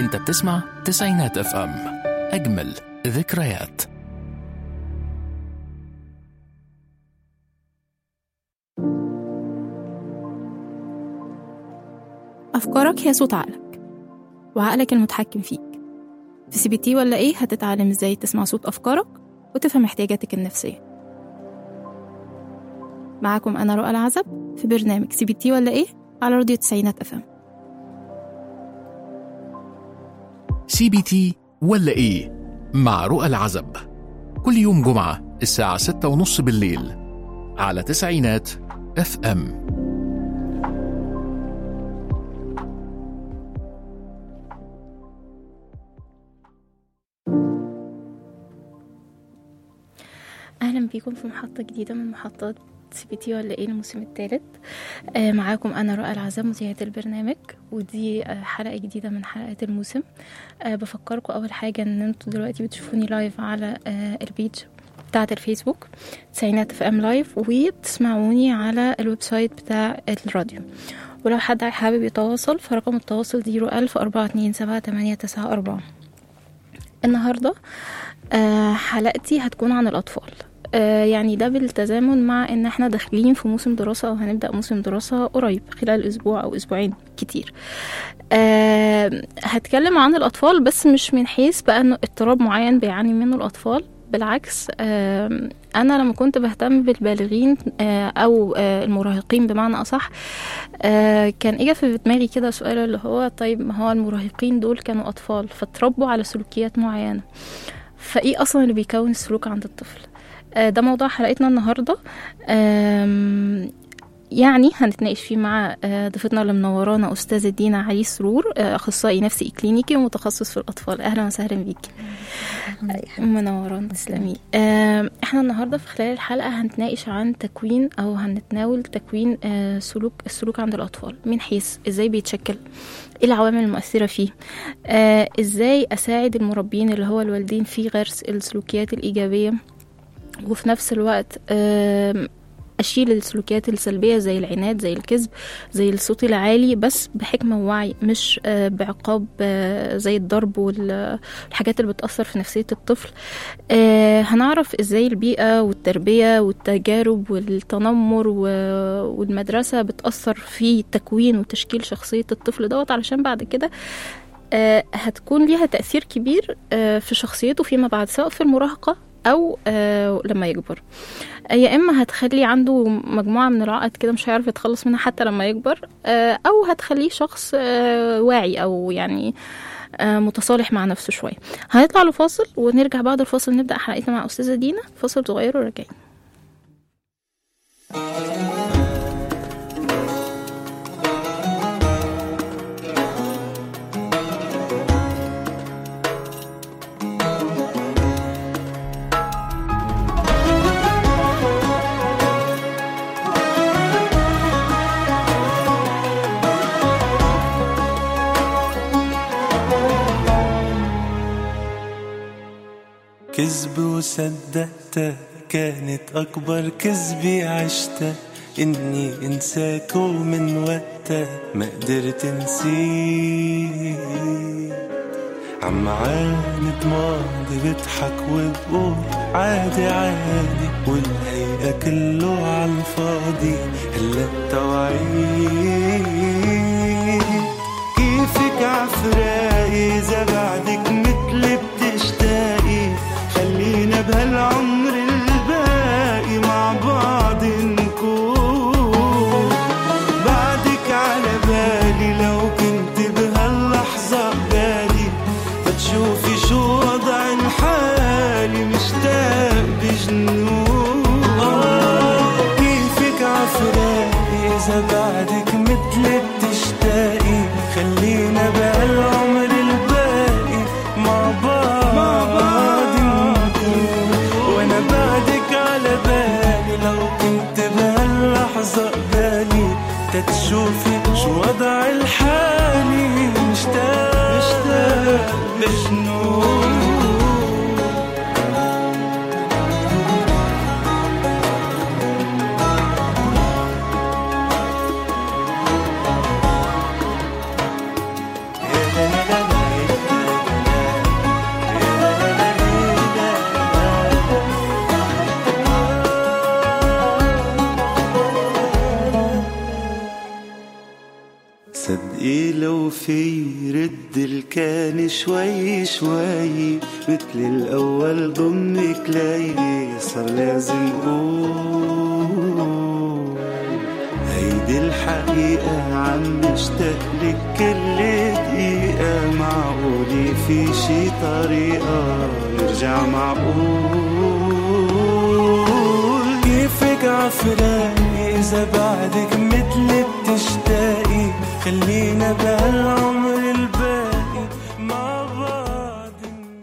انت بتسمع تسعينات اف ام اجمل ذكريات أفكارك هي صوت عقلك وعقلك المتحكم فيك في سي بي تي ولا إيه هتتعلم إزاي تسمع صوت أفكارك وتفهم احتياجاتك النفسية معاكم أنا رؤى العزب في برنامج سي بي تي ولا إيه على راديو تسعينات أفهم سي بي تي ولا ايه مع رؤى العزب كل يوم جمعة الساعة ستة ونص بالليل على تسعينات اف ام أهلا بيكم في محطة جديدة من محطات سي بي تي ولا إيه الموسم الثالث آه معاكم أنا رؤى العزب مذيعة البرنامج ودي آه حلقة جديدة من حلقات الموسم آه بفكركم أول حاجة إن انتوا دلوقتي بتشوفوني لايف على آه البيج بتاعة الفيسبوك تسعينات اف ام لايف وبتسمعوني على الويب سايت بتاع الراديو ولو حد حابب يتواصل فرقم التواصل زيرو ألف أربعة اتنين سبعة تمانية تسعة أربعة النهاردة آه حلقتي هتكون عن الأطفال آه يعني ده بالتزامن مع ان احنا داخلين في موسم دراسة او هنبدأ موسم دراسة قريب خلال اسبوع او اسبوعين كتير آه هتكلم عن الاطفال بس مش من حيث بقى انه اضطراب معين بيعاني منه الاطفال بالعكس آه انا لما كنت بهتم بالبالغين آه او آه المراهقين بمعنى اصح آه كان اجى في دماغي كده سؤال اللي هو طيب ما هو المراهقين دول كانوا اطفال فتربوا على سلوكيات معينة فايه اصلا اللي بيكون السلوك عند الطفل آه، ده موضوع حلقتنا النهاردة آم، يعني هنتناقش فيه مع آه، ضيفتنا اللي منورانا أستاذة دينا علي سرور آه، أخصائي نفسي كلينيكي ومتخصص في الأطفال أهلا وسهلا بيكي منورانا تسلمي آم، احنا النهاردة في خلال الحلقة هنتناقش عن تكوين أو هنتناول تكوين آه، سلوك السلوك عند الأطفال من حيث إزاي بيتشكل ايه العوامل المؤثرة فيه آه ازاي اساعد المربين اللي هو الوالدين في غرس السلوكيات الإيجابية وفي نفس الوقت آم، اشيل السلوكيات السلبيه زي العناد زي الكذب زي الصوت العالي بس بحكمه ووعي مش آه، بعقاب آه، زي الضرب والحاجات اللي بتاثر في نفسيه الطفل آه، هنعرف ازاي البيئه والتربيه والتجارب والتنمر و- والمدرسه بتاثر في تكوين وتشكيل شخصيه الطفل دوت علشان بعد كده آه، هتكون ليها تأثير كبير آه، في شخصيته فيما بعد سواء في المراهقة أو آه، لما يكبر آه، يا إما هتخلي عنده مجموعة من العقد كده مش هيعرف يتخلص منها حتى لما يكبر آه، أو هتخليه شخص آه، واعي أو يعني آه، متصالح مع نفسه شوية هنطلع لفاصل ونرجع بعد الفاصل نبدأ حلقتنا مع أستاذة دينا فاصل صغير وراجعين كذب وصدقته كانت أكبر كذبي عشتها إني أنساك ومن وقتها ما قدرت أنسيك عم عاند ماضي بضحك وبقول عادي عادي والهيئة كله عالفاضي هلا توعيك كيفك عفراقي إذا بعدك مثلي بتشتاقي خلينا بهالعمر الباقي مع بعض نكون بعدك على بالي لو كنت بهاللحظة قبالي بتشوفي شو وضع الحالي مشتاق بجنون آه كيفك عفراقي إذا بعدك مثلي بتشتاقي خلينا بهالعمر الباقي مع بعض مع بعض نكون وانا بعدك على بالي لو كنت بهاللحظة قبالي تتشوفي شو وضع الحالي مشتاق مشتاق مجنون صدقي لو في رد الكان شوي شوي مثل الأول ضمك لي صار لازم قول هيدي الحقيقة عم مشتاق لك كل دقيقة معقولة في شي طريقة نرجع معقول كيفك عفراني إذا بعدك مثل بتشتاقي خلينا بهالعمر الباقي مع بعض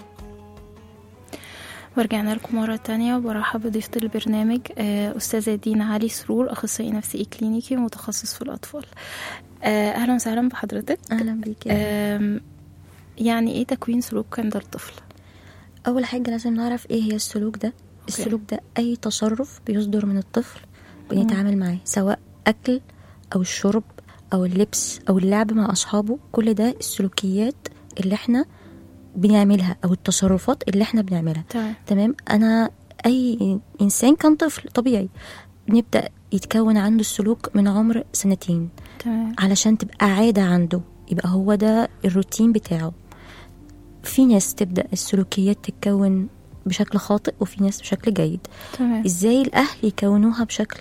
ورجعنا لكم مرة تانية وبرحب بضيفة البرنامج آه، أستاذة دينا علي سرور أخصائي نفسي كلينيكي متخصص في الأطفال آه، أهلا وسهلا بحضرتك اهلا بيكي آم، يعني إيه تكوين سلوك عند الطفل؟ اول حاجه لازم نعرف ايه هي السلوك ده السلوك ده اي تصرف بيصدر من الطفل بنتعامل معاه سواء اكل او الشرب او اللبس او اللعب مع اصحابه كل ده السلوكيات اللي احنا بنعملها او التصرفات اللي احنا بنعملها تمام تمام انا اي انسان كان طفل طبيعي بنبدا يتكون عنده السلوك من عمر سنتين تمام علشان تبقى عادة عنده يبقى هو ده الروتين بتاعه في ناس تبدأ السلوكيات تتكون بشكل خاطئ وفي ناس بشكل جيد تمام ازاي الأهل يكونوها بشكل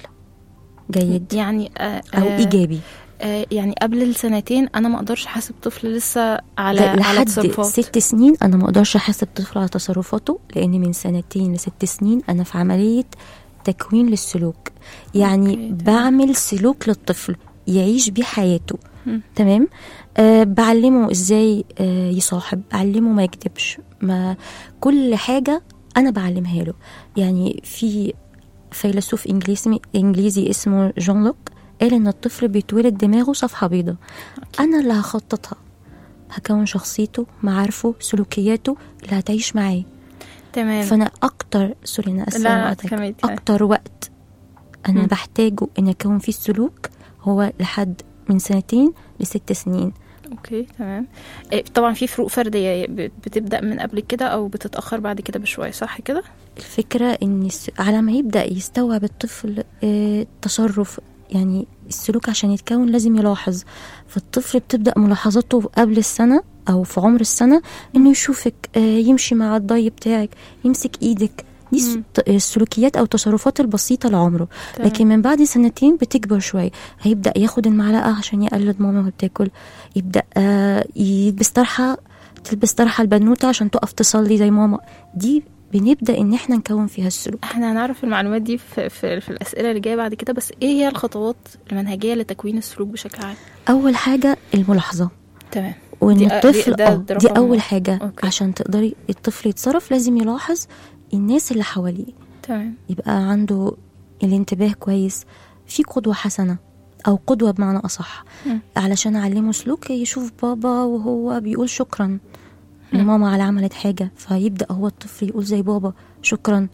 جيد يعني آه، أو آه، إيجابي آه، يعني قبل السنتين أنا ما أقدرش أحاسب طفل لسه على لا، على لحد تصرفات ست سنين أنا ما أقدرش أحاسب طفل على تصرفاته لأن من سنتين لست سنين أنا في عملية تكوين للسلوك يعني أوكي، تمام. بعمل سلوك للطفل يعيش بيه حياته مم. تمام أه بعلمه ازاي أه يصاحب بعلمه ما يكذبش ما كل حاجة أنا بعلمها له يعني في فيلسوف إنجليزي إنجليزي اسمه جون لوك قال إن الطفل بيتولد دماغه صفحة بيضة أنا اللي هخططها هكون شخصيته معارفه سلوكياته اللي هتعيش معاه تمام فأنا أكتر سوري أنا آسفة لا، على لا، مقاطعك. كملي، تمام. أكتر وقت أنا مم. بحتاجه إن أكون فيه السلوك هو لحد من سنتين لست سنين اوكي تمام إيه، طبعا في فروق فرديه ب- بتبدا من قبل كده او بتتاخر بعد كده بشويه صح كده الفكرة إن الس- على ما يبدأ يستوعب الطفل آه، التصرف يعني السلوك عشان يتكون لازم يلاحظ فالطفل بتبدأ ملاحظاته قبل السنة أو في عمر السنة إنه يشوفك آه، يمشي مع الضي بتاعك يمسك إيدك دي الس- مم. ت- السلوكيات أو التصرفات البسيطة لعمره تمام. لكن من بعد سنتين بتكبر شوية هيبدأ ياخد المعلقة عشان يقلد ماما وهي بتاكل يبدأ آه، يلبس طرحة تلبس طرحة البنوتة عشان تقف تصلي زي ماما دي بنبدأ إن احنا نكون فيها السلوك احنا هنعرف المعلومات دي في, في, في الاسئله اللي جايه بعد كده بس ايه هي الخطوات المنهجيه لتكوين السلوك بشكل عام أول حاجة الملاحظة تمام وإن دي- الطفل دي- ده- آه، ده دي رقم أول واحد. حاجة أوكي. عشان تقدري الطفل يتصرف لازم يلاحظ الناس اللي حواليه تمام يبقى عنده الانتباه كويس في قدوة حسنة أو قدوة بمعنى أصح مم. علشان أعلمه سلوك يشوف بابا وهو بيقول شكرا لماما على عملت حاجة فيبدأ هو الطفل يقول زي بابا شكرا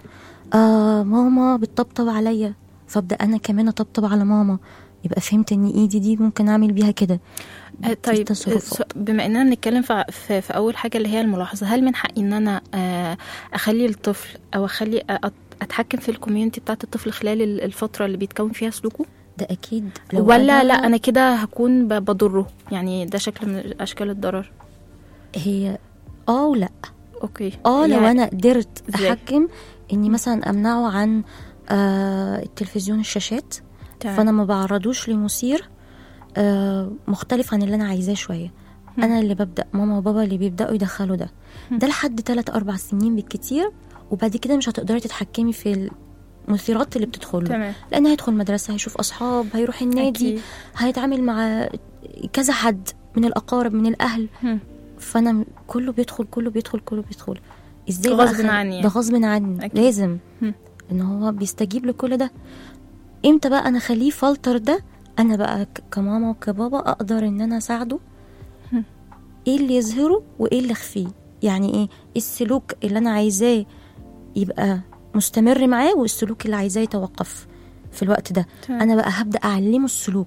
آه ماما بتطبطب عليا فابدأ أنا كمان أطبطب على ماما يبقى فهمت إن إيدي دي ممكن أعمل بيها كده آه، طيب تصرفات. آه، بما اننا بنتكلم في, في, في اول حاجه اللي هي الملاحظه هل من حقي ان انا آه، اخلي الطفل او اخلي أ- اتحكم في الكوميونتي بتاعت الطفل خلال ال- الفتره اللي بيتكون فيها سلوكه ده أكيد لو ولا لا انا كده هكون ب- بضره يعني ده شكل من اشكال الضرر هي اه ولا اوكي اه لو يعني- انا قدرت إزاي؟ احكم اني مثلا امنعه عن آه التلفزيون الشاشات تمام. فانا ما بعرضوش لمثير آه مختلف عن اللي انا عايزاه شويه انا اللي ببدا ماما وبابا اللي بيبداوا يدخلوا ده ده لحد 3 4 سنين بالكتير وبعد كده مش هتقدري تتحكمي في المثيرات اللي بتدخله تمام لان هيدخل مدرسه هيشوف اصحاب هيروح النادي أكيد. هيتعامل مع كذا حد من الاقارب من الاهل هم. فانا م- كله بيدخل كله بيدخل كله بيدخل ازاي بقى غصب أخلي- عني يعني. ده غصب عني أكيد. لازم هم. ان هو بيستجيب لكل ده امتى بقى انا اخليه فلتر ده انا بقى ك- كماما وكبابا اقدر ان انا اساعده هم. ايه اللي يظهره وايه اللي اخفيه يعني ايه السلوك اللي انا عايزاه يبقى مستمر معاه والسلوك اللي عايزاه يتوقف في الوقت ده تمام. انا بقى هبدا اعلمه السلوك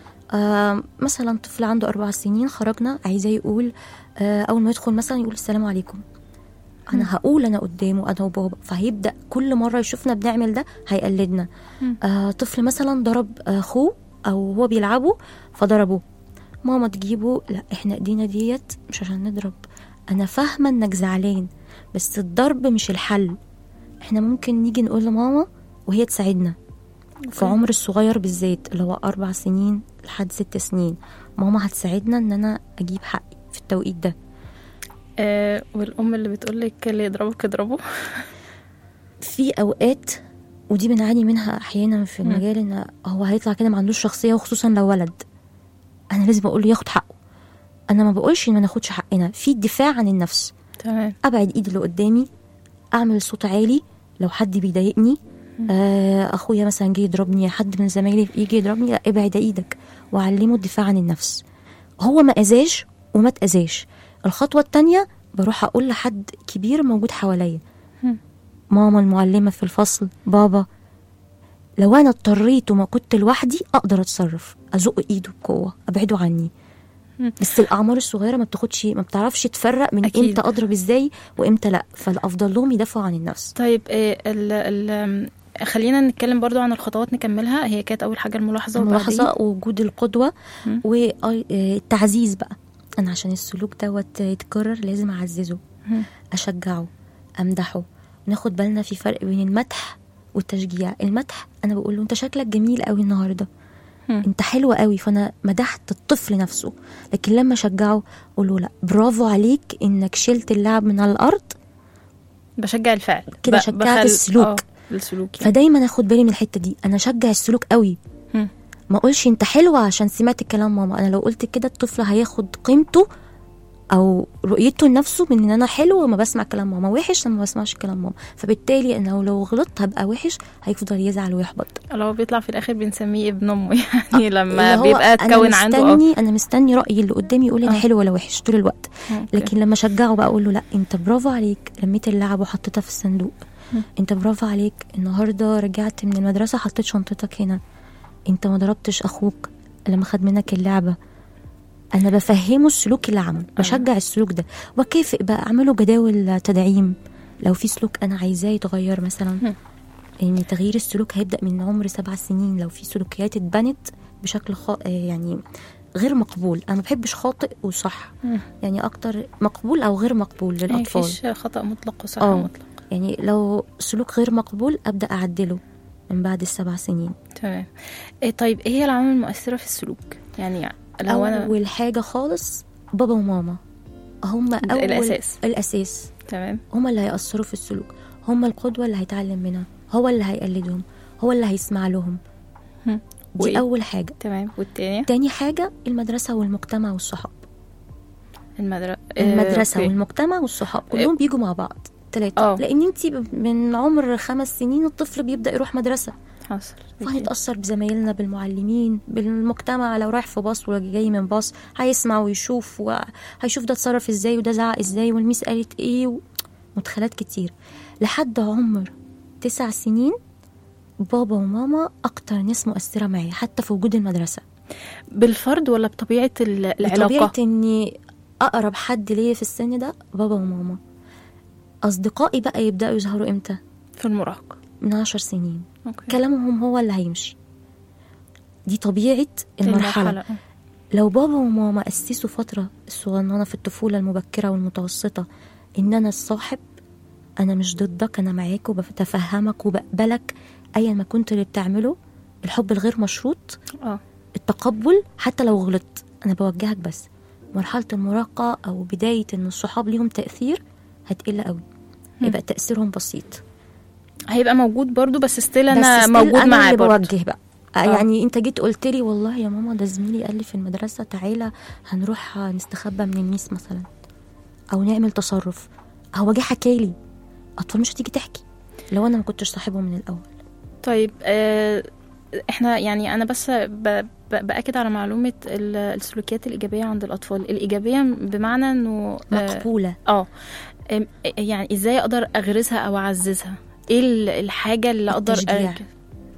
آه مثلا طفل عنده اربع سنين خرجنا عايزاه يقول آه اول ما يدخل مثلا يقول السلام عليكم انا هقول انا قدامه انا وبابا فهيبدا كل مره يشوفنا بنعمل ده هيقلدنا مم. آه طفل مثلا ضرب آه، اخوه او هو بيلعبه فضربوه ماما تجيبه لا احنا ايدينا ديت مش عشان نضرب انا فاهمه انك زعلان بس الضرب مش الحل احنا ممكن نيجي نقول لماما وهي تساعدنا في عمر الصغير بالذات اللي هو اربع سنين لحد ست سنين ماما هتساعدنا ان انا اجيب حقي في التوقيت ده آه والام اللي بتقول لك اللي يضربك اضربه في اوقات ودي بنعاني منها احيانا في مم. المجال ان هو هيطلع كده ما عندوش شخصيه وخصوصا لو ولد انا لازم اقول له ياخد حقه انا ما بقولش ان ما ناخدش حقنا في الدفاع عن النفس تمام ابعد ايدي اللي قدامي اعمل صوت عالي لو حد بيضايقني آه اخويا مثلا جه يضربني حد من زمايلي يجي يضربني لا ابعد ايدك واعلمه الدفاع عن النفس هو ما اذاش وما تاذاش الخطوه التانية بروح اقول لحد كبير موجود حواليا مم. ماما المعلمه في الفصل بابا لو انا اضطريت وما كنت لوحدي اقدر اتصرف ازق ايده بقوه ابعده عني مم. بس الاعمار الصغيره ما بتاخدش ما بتعرفش تفرق من أكيد. امتى اضرب ازاي وامتى لا فالافضل لهم يدافعوا عن النفس طيب آه ال ال خلينا نتكلم برضو عن الخطوات نكملها هي كانت اول حاجه الملاحظه الملاحظه وبعدين وجود القدوه مم. والتعزيز بقى انا عشان السلوك دوت يتكرر لازم اعززه مم. اشجعه امدحه ناخد بالنا في فرق بين المدح والتشجيع المدح انا بقول له انت شكلك جميل قوي النهارده مم. انت حلو قوي فانا مدحت الطفل نفسه لكن لما اشجعه اقول له لا برافو عليك انك شلت اللعب من على الارض بشجع الفعل كده ب- شجعت بخل- السلوك. آه، السلوك يعني. فدايما اخد بالي من الحته دي انا اشجع السلوك قوي مم. ما اقولش انت حلوه عشان سمعت كلام ماما انا لو قلت كده الطفل هياخد قيمته او رؤيته لنفسه من ان انا حلو وما بسمع كلام ماما وحش لما ما بسمعش كلام ماما فبالتالي انا لو غلطت هبقى وحش هيفضل يزعل ويحبط اللي هو بيطلع في الاخر بنسميه ابن امه يعني لما اللي هو بيبقى أنا اتكون عنده اه مستني انا مستني رايي اللي قدامي يقول انا آه. حلو ولا وحش طول الوقت أوكي. لكن لما اشجعه بقى اقول له لا انت برافو عليك لميت اللعب وحطيتها في الصندوق مم. انت برافو عليك النهارده رجعت من المدرسه حطيت شنطتك هنا انت ما ضربتش اخوك لما خد منك اللعبه انا بفهمه السلوك اللي عمله بشجع السلوك ده وكافئ بقى اعمله جداول تدعيم لو في سلوك انا عايزاه يتغير مثلا مم. يعني تغيير السلوك هيبدا من عمر سبع سنين لو في سلوكيات اتبنت بشكل خا... آه يعني غير مقبول انا ما بحبش خاطئ وصح مم. يعني اكتر مقبول او غير مقبول ما للاطفال فيش خطا مطلق وصح آه. مطلق يعني لو سلوك غير مقبول ابدا اعدله من بعد السبع سنين تمام إيه طيب ايه هي العوامل المؤثره في السلوك يعني لو انا اول حاجه خالص بابا وماما هم ده اول الأساس. الاساس تمام هم اللي هيأثروا في السلوك هم القدوة اللي هيتعلم منها هو اللي هيقلدهم هو اللي هيسمع لهم هم. دي وإيه؟ أول حاجة تمام والتانية تاني حاجة المدرسة والمجتمع والصحاب المدرسة المدرسة والمجتمع والصحاب كلهم بيجوا مع بعض ثلاثة آه. لأن انت من عمر خمس سنين الطفل بيبدأ يروح مدرسة حصل فهيتأثر بزمايلنا بالمعلمين بالمجتمع لو رايح في باص ولا جاي من باص هيسمع ويشوف وهيشوف ده اتصرف ازاي وده زعق ازاي والميس قالت ايه و... مدخلات كتير لحد عمر تسع سنين بابا وماما أكتر ناس مؤثرة معايا حتى في وجود المدرسة بالفرد ولا بطبيعة ال- بطبيعة العلاقة إني أقرب حد ليا في السن ده بابا وماما أصدقائي بقى يبدأوا يظهروا إمتى؟ في المراهقة من عشر سنين اوكي كلامهم هو اللي هيمشي دي طبيعة المرحلة المرحلة. لو بابا وماما أسسوا فترة الصغننة في الطفولة المبكرة والمتوسطة إن أنا الصاحب أنا مش ضدك أنا معاك وبتفهمك وبقبلك أيا ما كنت اللي بتعمله الحب الغير مشروط اه التقبل حتى لو غلطت أنا بوجهك بس مرحلة المراهقة أو بداية إن الصحاب ليهم تأثير هتقل قوي يبقى تأثيرهم بسيط هيبقى موجود برضو بس ستيل بس انا still موجود أنا معاه اللي برضو بوجه بقى آه. يعني انت جيت قلت لي والله يا ماما ده زميلي قال لي في المدرسه تعالى هنروح نستخبى من الميس مثلا او نعمل تصرف هو جه حكى لي اطفال مش هتيجي تحكي لو انا ما كنتش صاحبهم من الاول طيب آه احنا يعني انا بس ب- ب- باكد على معلومه ال- السلوكيات الايجابيه عند الاطفال الايجابيه بمعنى انه آه، مقبوله اه أم- يعني ازاي اقدر اغرسها او اعززها ايه ال- الحاجه اللي اقدر التشجيع. أرك-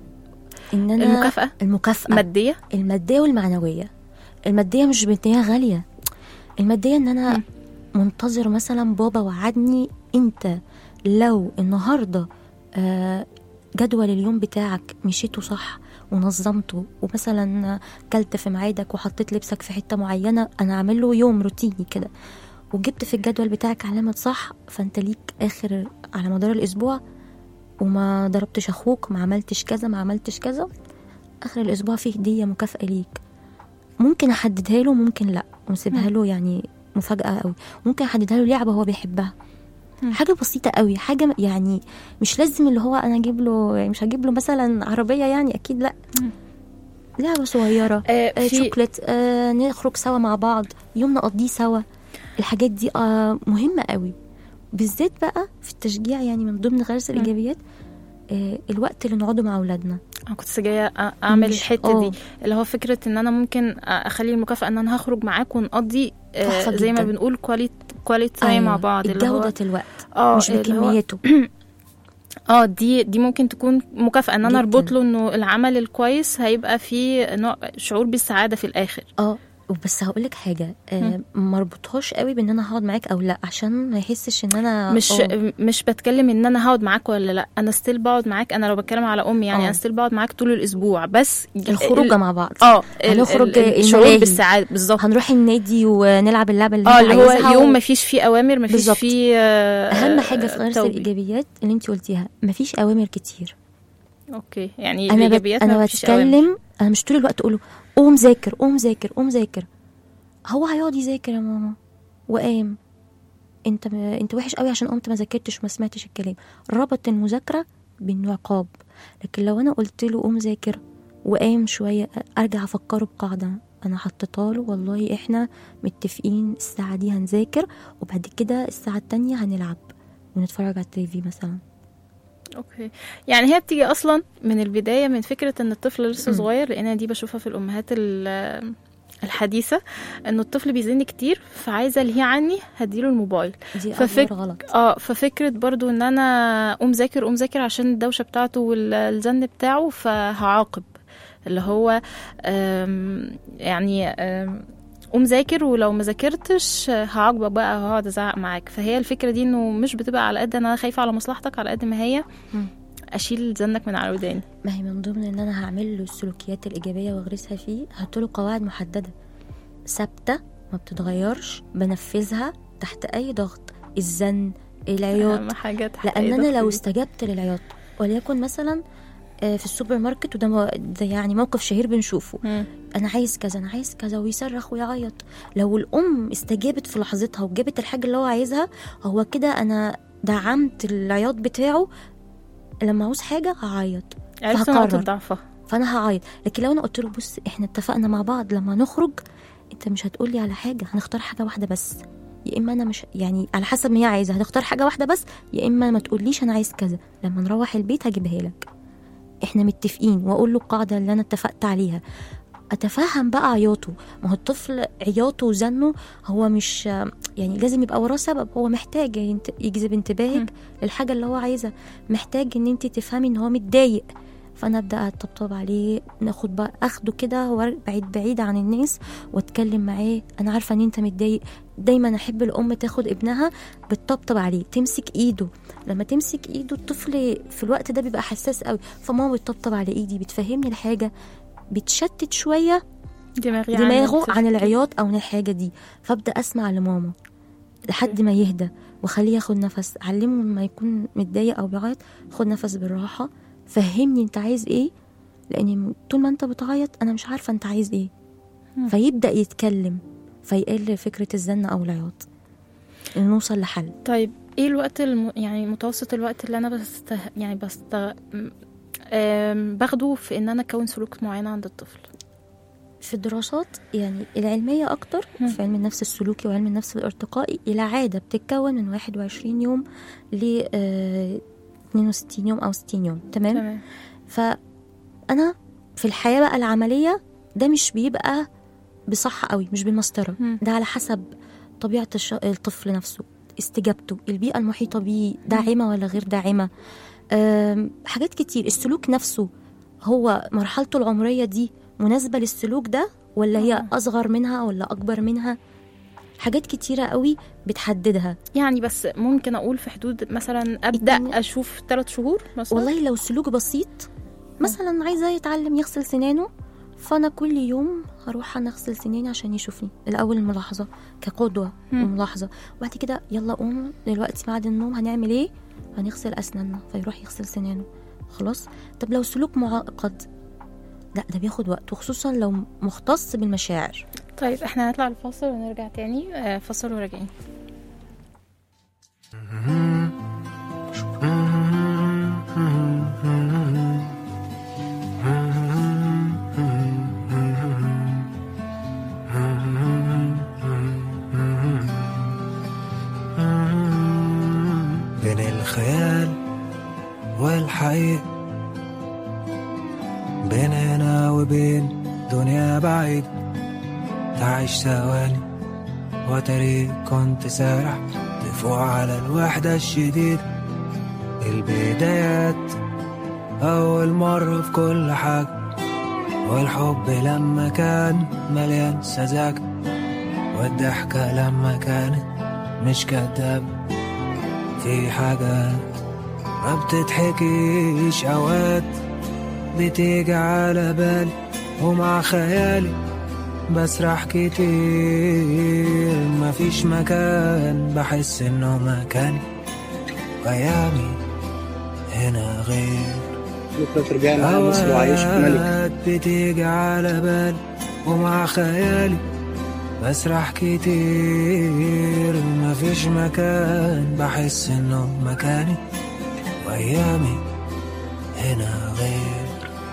ان انا المكافاه المكافاه ماديه الماديه والمعنويه الماديه مش بنتها غاليه الماديه ان انا مم. منتظر مثلا بابا وعدني انت لو النهارده آه، جدول اليوم بتاعك مشيته صح ونظمته ومثلا كلت في ميعادك وحطيت لبسك في حته معينه انا عامل له يوم روتيني كده وجبت في الجدول بتاعك علامه صح فانت ليك اخر على مدار الاسبوع وما ضربتش اخوك ما عملتش كذا ما عملتش كذا اخر الاسبوع فيه هديه مكافاه ليك ممكن احددها له ممكن لا ونسيبها له يعني مفاجاه قوي ممكن احددها له لعبه هو بيحبها حاجه بسيطه قوي حاجه م- يعني مش لازم اللي هو انا اجيب له يعني مش هجيب له مثلا عربيه يعني اكيد لا لعبه صغيره آه، آه في- شوكليت آه نخرج سوا مع بعض يوم نقضيه سوا الحاجات دي آه مهمه قوي بالذات بقى في التشجيع يعني من ضمن غرس الايجابيات آه الوقت اللي نقعده مع اولادنا انا كنت لسه جايه أ- اعمل مش- الحته آه. دي اللي هو فكره ان انا ممكن أ- اخلي المكافاه ان انا هخرج معاك ونقضي آه، تحفة زي ما جداً. بنقول كواليتي كواليتي تايم مع بعض اللي هو جوده الوقت اه مش اللي هو- بكميته اه دي دي ممكن تكون مكافاه ان انا جداً. اربط له انه العمل الكويس هيبقى فيه نوع شعور بالسعاده في الاخر اه بس هقول لك حاجه آه ما اربطهاش قوي بان انا هقعد معاك او لا عشان ما يحسش ان انا مش آه. مش بتكلم ان انا هقعد معاك ولا لا انا ستيل بقعد معاك انا لو بتكلم على امي يعني آه. انا ستيل بقعد معاك طول الاسبوع بس الخروجه ال- مع بعض اه ال- هنخرج ال- الشعور الملاهي. بالسعاده بالظبط هنروح النادي ونلعب اللعبه اللي اه انت اللي هو عايزها يوم و- ما فيش فيه اوامر ما فيش بالظبط. فيه آه، اهم حاجه في غرس توبي. الايجابيات اللي انت قلتيها مفيش اوامر كتير اوكي يعني انا بت... الايجابيات انا ما فيش اوامر بتكلم انا مش طول الوقت اقوله قوم ذاكر قوم ذاكر قوم ذاكر هو هيقعد يذاكر يا ماما وقام انت م... انت وحش قوي عشان قمت ما ذاكرتش وما سمعتش الكلام ربط المذاكره بانه عقاب لكن لو انا قلت له قوم ذاكر وقام شويه ارجع افكره بقاعده انا حطيتها له والله احنا متفقين الساعه دي هنذاكر وبعد كده الساعه التانية هنلعب ونتفرج على التلفزيون مثلا اوكي يعني هي بتيجي اصلا من البدايه من فكره ان الطفل لسه صغير لان أنا دي بشوفها في الامهات ال- الحديثه انه الطفل بيزن كتير فعايزه اللي هي عني هديله الموبايل دي ففك- أفكار غلط اه ففكره برضو ان انا قوم ذاكر قوم ذاكر عشان الدوشه بتاعته والزن بتاعه فهعاقب اللي هو آم، يعني آم، قوم ذاكر ولو ما ذاكرتش هعاقبك بقى هقعد ازعق معاك فهي الفكره دي انه مش بتبقى على قد انا خايفه على مصلحتك على قد ما هي مم. اشيل زنك من على وداني ما هي من ضمن ان انا هعمل له السلوكيات الايجابيه واغرسها فيه هحط له قواعد محدده ثابته ما بتتغيرش بنفذها تحت اي ضغط الزن العياط اهم حاجه تحت لان أي انا ضغط لو دي. استجبت للعياط وليكن مثلا آه، في السوبر ماركت وده مو- ده يعني موقف شهير بنشوفه مم. انا عايز كذا انا عايز كذا ويصرخ ويعيط لو الام استجابت في لحظتها وجابت الحاجه اللي هو عايزها هو كده انا دعمت العياط بتاعه لما عاوز حاجه هعيط عرفت نقطه فهقرر. ضعفها فانا هعيط لكن لو انا قلت له بص احنا اتفقنا مع بعض لما نخرج انت مش هتقولي على حاجه هنختار حاجه واحده بس يا اما انا مش يعني على حسب ما هي عايزه هتختار حاجه واحده بس يا اما ما تقوليش انا عايز كذا لما نروح البيت هجيبها لك احنا متفقين واقول له القاعده اللي انا اتفقت عليها اتفهم بقى عياطه ما هو الطفل عياطه وزنه هو مش يعني لازم يبقى وراه سبب هو محتاج ينت- يجذب انتباهك للحاجه اللي هو عايزها محتاج ان انت تفهمي ان هو متضايق فانا ابدا اطبطب عليه ناخد بقى اخده كده وار- بعيد بعيد عن الناس واتكلم معاه انا عارفه ان انت متضايق دايما احب الام تاخد ابنها بتطبطب عليه تمسك ايده لما تمسك ايده الطفل في الوقت ده بيبقى حساس قوي فماما بتطبطب على ايدي بتفهمني الحاجه بتشتت شويه دماغي دماغه الطفل. عن العياط او عن الحاجه دي فابدا اسمع لماما لحد ما يهدى واخليه ياخد نفس علمه لما يكون متضايق او بيعيط خد نفس بالراحه فهمني انت عايز ايه لان طول ما انت بتعيط انا مش عارفه انت عايز ايه مم. فيبدا يتكلم فيقل فكره الزن او العياط إن نوصل لحل طيب ايه الوقت الم... يعني متوسط الوقت اللي انا بست يعني بست أم... باخده في ان انا اكون سلوك معين عند الطفل في الدراسات يعني العلمية أكتر مم. في علم النفس السلوكي وعلم النفس الارتقائي العادة بتتكون من 21 يوم ل آه، 62 يوم أو 60 يوم تمام تمام فأنا في الحياة بقى العملية ده مش بيبقى بصح قوي مش بالمسطرة مم. ده على حسب طبيعة الش... الطفل نفسه استجابته البيئة المحيطة بيه داعمة ولا غير داعمة أم، حاجات كتير السلوك نفسه هو مرحلته العمرية دي مناسبة للسلوك ده ولا هي آه. أصغر منها ولا أكبر منها حاجات كتيرة قوي بتحددها يعني بس ممكن اقول في حدود مثلا ابدا اتنين- اشوف ثلاث شهور مثلا والله لو سلوك بسيط مثلا عايزه يتعلم يغسل سنانه فانا كل يوم هروح انا اغسل سناني عشان يشوفني الاول الملاحظه كقدوه مم. وملاحظه وبعد كده يلا قوم دلوقتي بعد النوم هنعمل ايه هنغسل اسناننا فيروح يغسل سنانه خلاص طب لو سلوك معقد لا ده بياخد وقت وخصوصا لو مختص بالمشاعر طيب احنا هنطلع الفاصل ونرجع تاني آه، فاصل وراجعين بين الخيال والحقيقة بين هنا وبين دنيا بعيد تعيش ثواني وتريك كنت سارح تفوق على الوحدة الشديدة البدايات أول مرة في كل حاجة والحب لما كان مليان سذاجة والضحكة لما كانت مش كدابة في حاجات ما بتضحكيش اوقات بتيجي على بالي ومع خيالي بسرح كتير مفيش مكان بحس انه مكاني وايامي هنا غير بكرة ترجعنا على مصر وعايش في ملك أوقات بتيجي على بالي ومع خيالي بسرح كتير مفيش مكان بحس انه مكاني وايامي هنا غير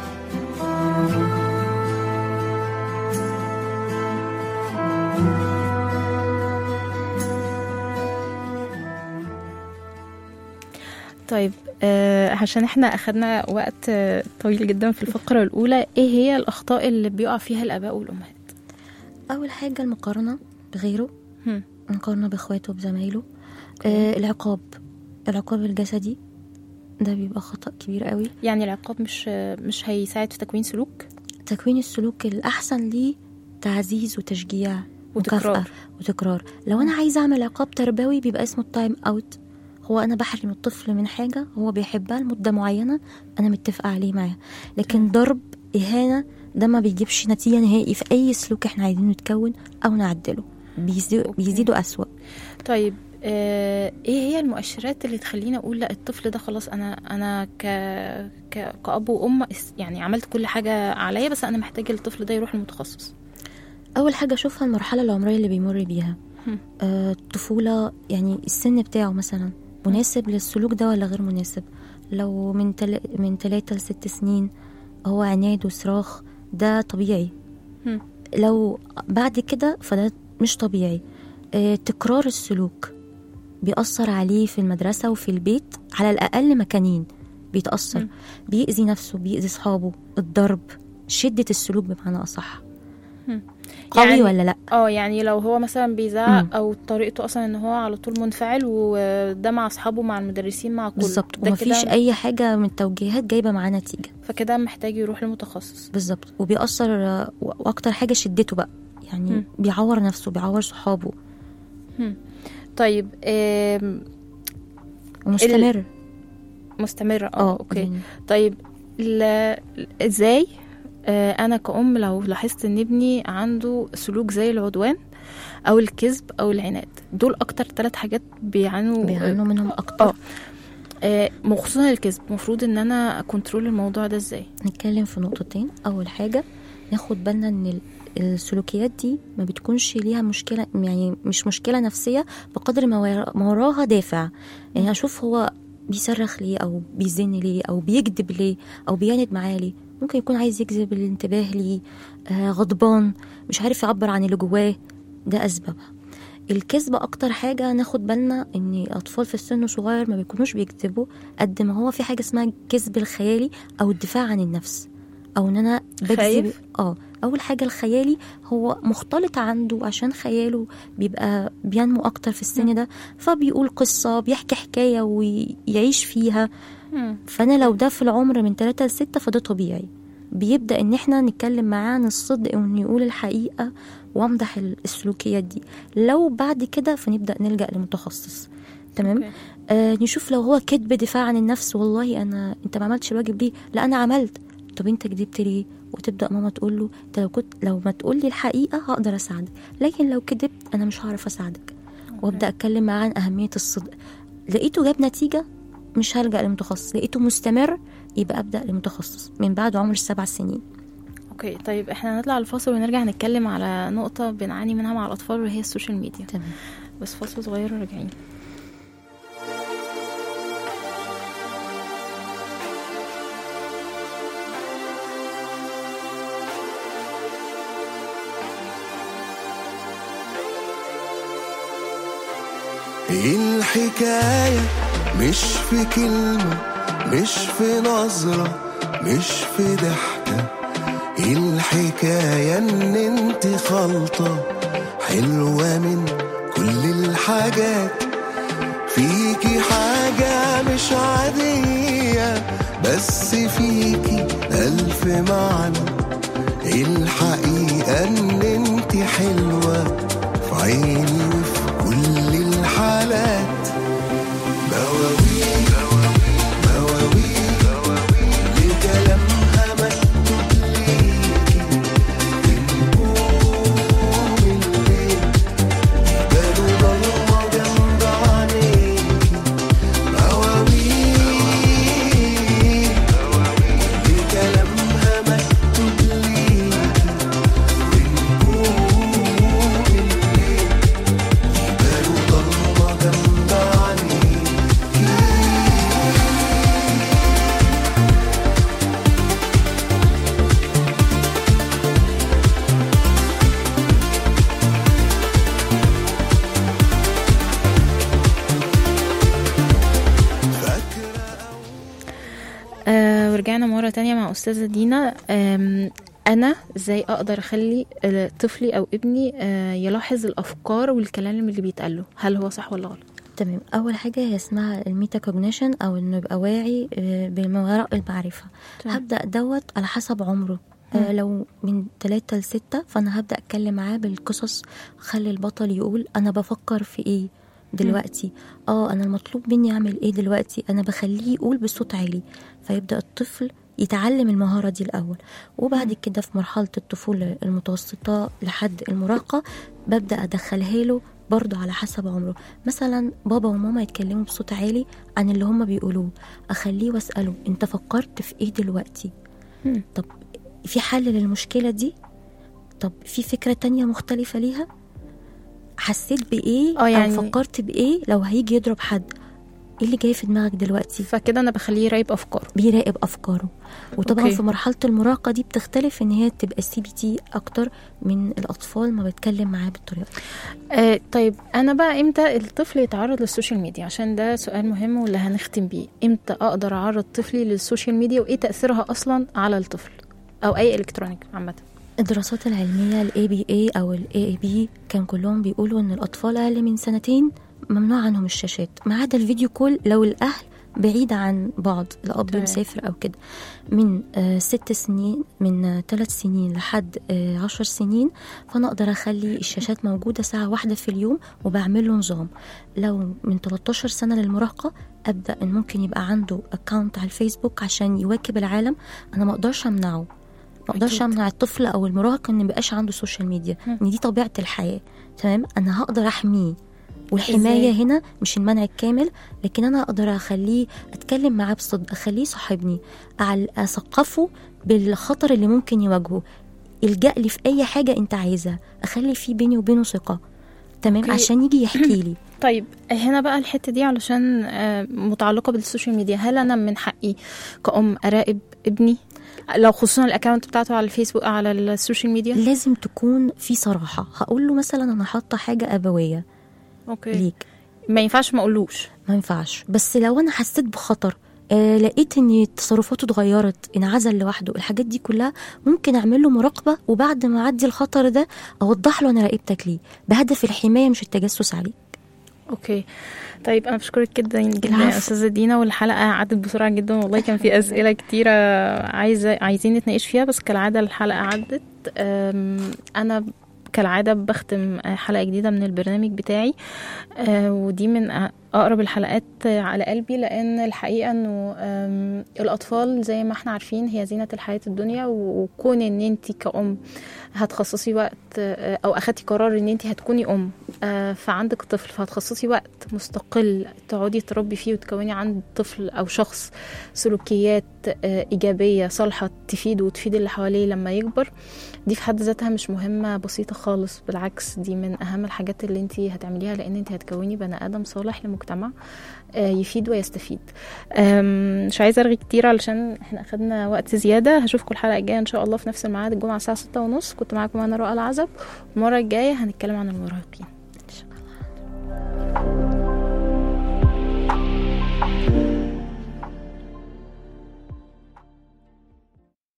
طيب آه عشان احنا اخدنا وقت آه طويل جدا في الفقرة الأولى ايه هي الأخطاء اللي بيقع فيها الآباء والأمهات؟ اول حاجه المقارنه بغيره هم. مقارنه باخواته بزمايله آه العقاب العقاب الجسدي ده بيبقى خطأ كبير قوي يعني العقاب مش آه مش هيساعد في تكوين سلوك تكوين السلوك الأحسن ليه تعزيز وتشجيع وتكرار. مكافأة وتكرار لو أنا عايزة أعمل عقاب تربوي بيبقى اسمه التايم أوت هو أنا بحرم الطفل من حاجة هو بيحبها لمدة معينة أنا متفقة عليه معاه لكن ضرب إهانة ده ما بيجيبش نتيجة نهائي في أي سلوك إحنا عايزين نتكون أو نعدله بيزي- أوكي. بيزيدوا أسوأ طيب آه ايه هي المؤشرات اللي تخليني اقول لا الطفل ده خلاص انا انا ك... ك... كأب وأم اس- يعني عملت كل حاجة عليا بس انا محتاجة الطفل ده يروح لمتخصص اول حاجه اشوفها المرحله العمريه اللي بيمر بيها هم. آه، الطفوله يعني السن بتاعه مثلا مناسب للسلوك ده ولا غير مناسب لو من تل... من 3 لست سنين هو عناد وصراخ ده طبيعي هم. لو بعد كده فده مش طبيعي آه، تكرار السلوك بيأثر عليه في المدرسة وفي البيت على الأقل مكانين بيتأثر مم. بيأذي نفسه بيأذي صحابه الضرب شدة السلوك بمعنى أصح مم. قوي يعني- ولا لأ اه يعني لو هو مثلا مم. بيزعق او طريقته اصلا ان هو على طول منفعل وده مع اصحابه مع المدرسين مع كله بالظبط ده ومفيش كده- اي حاجه من التوجيهات جايبه معاه نتيجه فكده محتاج يروح لمتخصص بالظبط وبيأثر آه، و- واكتر حاجه شدته بقى يعني مم. بيعور نفسه بيعور صحابه طيب آم، ومستمر مستمرة اه اه اوكي يعني طيب ل- ازاي آه، انا كأم لو لاحظت ان ابني عنده سلوك زي العدوان او الكذب او العناد دول اكتر ثلاث حاجات بيعانوا بيعانوا منهم اكتر اه آه، خصوصا الكذب المفروض ان انا اكنترول الموضوع ده ازاي نتكلم في نقطتين اول حاجه ناخد بالنا ان ال- السلوكيات دي ما بتكونش ليها مشكله يعني مش مشكله نفسيه بقدر ما ورا- ما وراها دافع يعني اشوف هو بيصرخ ليه او بيزن ليه او بيكذب ليه او بيعند معاه ليه ممكن يكون عايز يجذب الانتباه ليه آه غضبان مش عارف يعبر عن اللي جواه ده اسبابها الكذب اكتر حاجه ناخد بالنا ان اطفال في السن صغير ما بيكونوش بيكذبوا قد ما هو في حاجه اسمها الكذب الخيالي او الدفاع عن النفس او ان انا بكذب خايف؟ اه اول حاجه الخيالي هو مختلط عنده عشان خياله بيبقى بينمو اكتر في السن ده فبيقول قصه بيحكي حكايه ويعيش فيها مم. فانا لو ده في العمر من 3 ل 6 فده طبيعي بيبدا ان احنا نتكلم معاه عن الصدق وان يقول الحقيقه وامدح ال- السلوكيات دي لو بعد كده فنبدا نلجا لمتخصص تمام أوكي. آه نشوف لو هو كذب دفاع عن النفس والله انا انت ما عملتش الواجب ليه لا انا عملت طب انت كدبت ليه وتبدا ماما تقول له انت لو كنت لو ما تقول لي الحقيقه هقدر اساعدك لكن لو كدبت انا مش هعرف اساعدك وابدا اتكلم معاه عن اهميه الصدق لقيته جاب نتيجه مش هلجا لمتخصص لقيته مستمر يبقى ابدا لمتخصص من بعد عمر السبع سنين اوكي طيب احنا هنطلع الفاصل ونرجع نتكلم على نقطة بنعاني منها مع الأطفال وهي السوشيال ميديا تمام بس فاصل صغير وراجعين الحكاية مش في كلمة مش في نظرة مش في ضحكة الحكاية ان انت خلطة حلوة من كل الحاجات فيكي حاجة مش عادية بس فيكي ألف معنى الحقيقة ان انت حلوة في عيني وفي كل الحالات مواويل مواويل لكلامها مكتوب ليكي بنقوم الليل بنو ضلمة جنب عينيكي مواويل لكلامها مكتوب ليكي بنقوم الليل بنو ضلمة جنب عينيكي آه ورجعنا مرة تانية مع أستاذة دينا آم، أنا إزاي أقدر أخلي آه، طفلي أو ابني آه يلاحظ الأفكار والكلام اللي بيتقال له هل هو صح ولا غلط؟ تمام اول حاجه هي اسمها الميتا كوجنيشن او انه يبقى واعي آه، بما وراء المعرفه تمام. هبدا دوت على حسب عمره آه لو من ثلاثة لستة فأنا هبدأ أتكلم معاه بالقصص خلي البطل يقول أنا بفكر في إيه دلوقتي اه انا المطلوب مني اعمل ايه دلوقتي انا بخليه يقول بصوت عالي فيبدا الطفل يتعلم المهاره دي الاول وبعد كده في مرحله الطفوله المتوسطه لحد المراهقه ببدا ادخلها له برضه على حسب عمره مثلا بابا وماما يتكلموا بصوت عالي عن اللي هما بيقولوه اخليه واساله انت فكرت في ايه دلوقتي مم. طب في حل للمشكله دي طب في فكره تانية مختلفه ليها حسيت بايه آه، يعني- او فكرت بايه لو هيجي يضرب حد ايه اللي جاي في دماغك دلوقتي فكده أنا بخليه يراقب أفكاره بيراقب افكاره وطبعا أوكي. في مرحله المراهقه دي بتختلف ان هي تبقى سي بي تي اكتر من الاطفال ما بتكلم معاه بالطريقه دي. آه طيب انا بقى امتى الطفل يتعرض للسوشيال ميديا عشان ده سؤال مهم واللي هنختم بيه امتى اقدر اعرض طفلي للسوشيال ميديا وايه تاثيرها اصلا على الطفل او اي الكترونيك عامه الدراسات العلميه الاي بي اي او الاي اي بي كان كلهم بيقولوا ان الاطفال اقل من سنتين ممنوع عنهم الشاشات ما عدا الفيديو كول لو الاهل بعيد عن بعض الاب تمام. مسافر او كده من آه ست سنين من آه ثلاث سنين لحد آه عشر سنين فانا اقدر اخلي الشاشات موجوده ساعه واحده في اليوم وبعمل له نظام لو من 13 سنه للمراهقه ابدا ان ممكن يبقى عنده اكونت على الفيسبوك عشان يواكب العالم انا ما اقدرش امنعه ما اقدرش أكيد. امنع الطفل او المراهق ان ميبقاش عنده سوشيال ميديا مم. ان دي طبيعه الحياه تمام انا هقدر احميه والحمايه إزاي؟ هنا مش المنع الكامل لكن انا اقدر اخليه اتكلم معاه بصدق اخليه صاحبني أعل- اثقفه بالخطر اللي ممكن يواجهه الجا لي في اي حاجه انت عايزها اخلي في بيني وبينه ثقه تمام أوكي. عشان يجي يحكي لي طيب هنا بقى الحته دي علشان آه، متعلقه بالسوشيال ميديا هل انا من حقي كأم اراقب ابني لو خصوصا الاكونت بتاعته على الفيسبوك على السوشيال ميديا لازم تكون في صراحه هقول له مثلا انا حاطه حاجه ابويه اوكي ليك ما ينفعش ما اقولوش ما ينفعش بس لو انا حسيت بخطر آه لقيت ان تصرفاته اتغيرت انعزل لوحده الحاجات دي كلها ممكن اعمل له مراقبه وبعد ما اعدي الخطر ده اوضح له انا راقبتك ليه بهدف الحمايه مش التجسس عليه اوكي طيب انا بشكرك جدا جدا يا العفو. استاذه دينا والحلقه عدت بسرعه جدا والله كان في اسئله كتيره عايزه عايزين نتناقش فيها بس كالعاده الحلقه عدت أم، انا كالعاده بختم حلقه جديده من البرنامج بتاعي أه، ودي من أ- اقرب الحلقات على قلبي لان الحقيقه انه آم، الاطفال زي ما احنا عارفين هي زينه الحياه الدنيا وكون ان انت كأم هتخصصي وقت آه، او اخدتي قرار ان انت هتكوني ام آه، فعندك طفل فهتخصصي وقت مستقل تقعدي تربي فيه وتكوني عند طفل او شخص سلوكيات آه، ايجابيه صالحه تفيده وتفيد اللي حواليه لما يكبر دي في حد ذاتها مش مهمه بسيطه خالص بالعكس دي من اهم الحاجات اللي انت هتعمليها لان انت هتكوني بني ادم صالح لمجتمع آه، يفيد ويستفيد آم، مش عايزه ارغي كتير علشان احنا اخدنا وقت زياده هشوفكم الحلقه الجايه ان شاء الله في نفس الميعاد الجمعه الساعه ستة ونص كنت معاكم انا رؤى العزب المره الجايه هنتكلم عن المراهقين